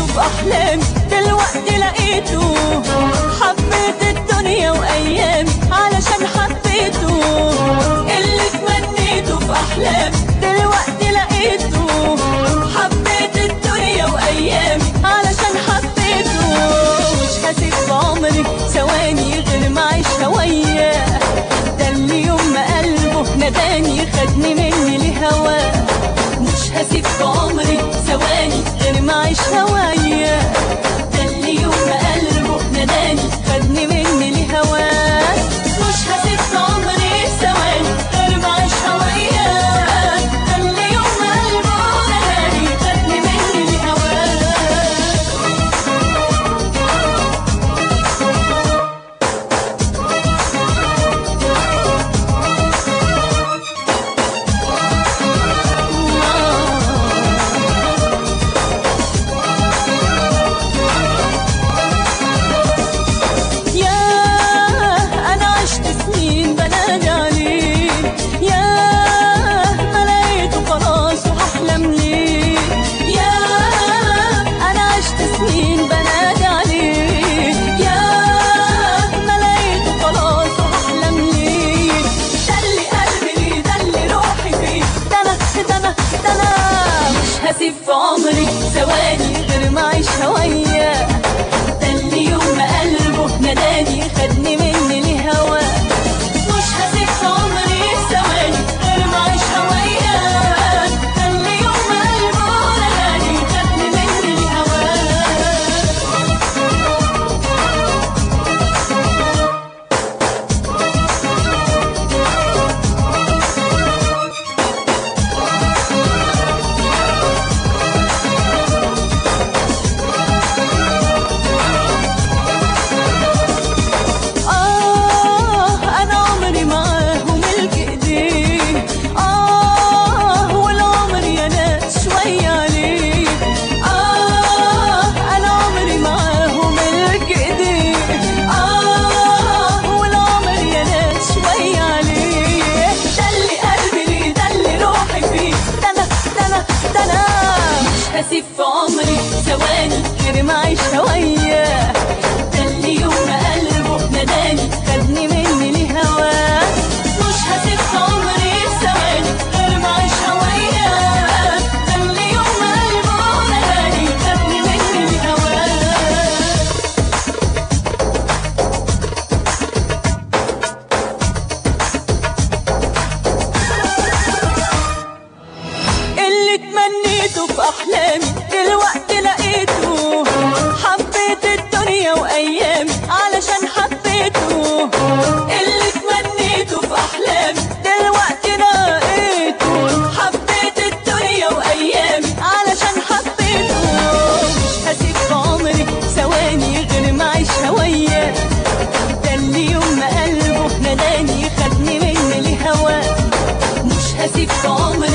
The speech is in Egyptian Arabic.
في احلامي دلوقتي لقيته حبيت الدنيا وايامي علشان حبيته اللي تمنيته في احلامي دلوقتي لقيته حبيت الدنيا وايامي علشان حبيته مش هسيب في عمري ثواني غير ما اعيشها وياه ده اللي يوم ما قلبه نداني خدني مني لهواه مش هسيب في عمري ثواني غير ما اعيشها وياه ده اللي يوم ما قلبه نداني خدني مني لهواه مش هسيب في عمري ثواني غير ما اعيشها وياه ده اللي يوم ما قلبه نداني خدني مني لهواه يا أنا عشت سنين بنادي عليه يا ما لقيته خلاص وهحلم ليه يا أنا عشت سنين بنادي عليه يا ما لقيته خلاص وهحلم ليه ده اللي قلبي ليه ده اللي روحي فيه ده أنا ده أنا ده أنا مش هسيب في عمري ثواني غير ما أعيشها وياه ده اللي يوم ما قلبه نداني خدني مني لهواه مش هسيب في عمري ثواني غير ما اعيشها وياه ده اللي يوم ما قلبه نداني خدني مني لهواه آه أنا عمري معاه وملك إيديه آه والعمر يا ناس شوية عليه آه أنا عمري معاه وملك إيديه آه والعمر يا ناس شوية عليه ده اللي قلبي ليه ده اللي روحي فيه ده أنا ده أنا ده أنا مش هسيب في عمري ثواني غير ما أعيشها وياه ده اللي يوم ما قلبه نداني خدني مني لهواه مش هسيب في عمري ثواني غير ما اعيشها وياه ده اللي يوم ما قلبه نداني خدني مني لهواه اللي تمنيته في احلامي دلوقتي لقيته حبيت الدنيا وايامي علشان حبيته اللي تمنيته في احلامي دلوقتي لقيته حبيت الدنيا وايامي علشان حبيته مش هسيب في عمري ثواني غير ما اعيشها وياه ده اللي يوم ما قلبه نداني خدني مني لهواه مش هسيب في عمري